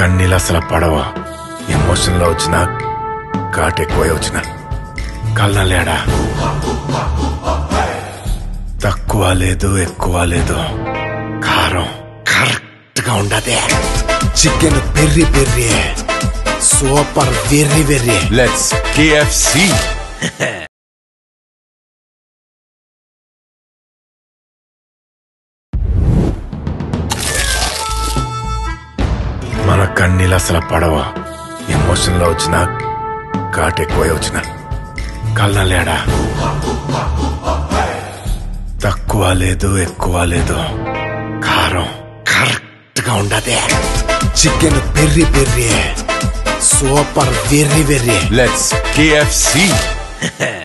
కన్నీళ్ళు అసలు పడవ ఎమోషన్లో వచ్చిన ఘాట్ ఎక్కువ వచ్చిన కళ్ళలేడా తక్కువ లేదు ఎక్కువ లేదు కారం కరెక్ట్ గా ఉండదే చికెన్ పెర్రి పెర్రి సూపర్ వెర్రి వెర్రి Let's KFC. మన కన్నీళ్ళు అసలు పడవ ఎమోషన్లో వచ్చిన ఘాట్ ఎక్కువ వచ్చిన కళ్ళలేడా తక్కువ లేదు ఎక్కువ లేదు కారం కరెక్ట్ గా ఉండదే చికెన్ పెర్రి పెర్రి సూపర్ వెర్రి వెర్రి Let's KFC.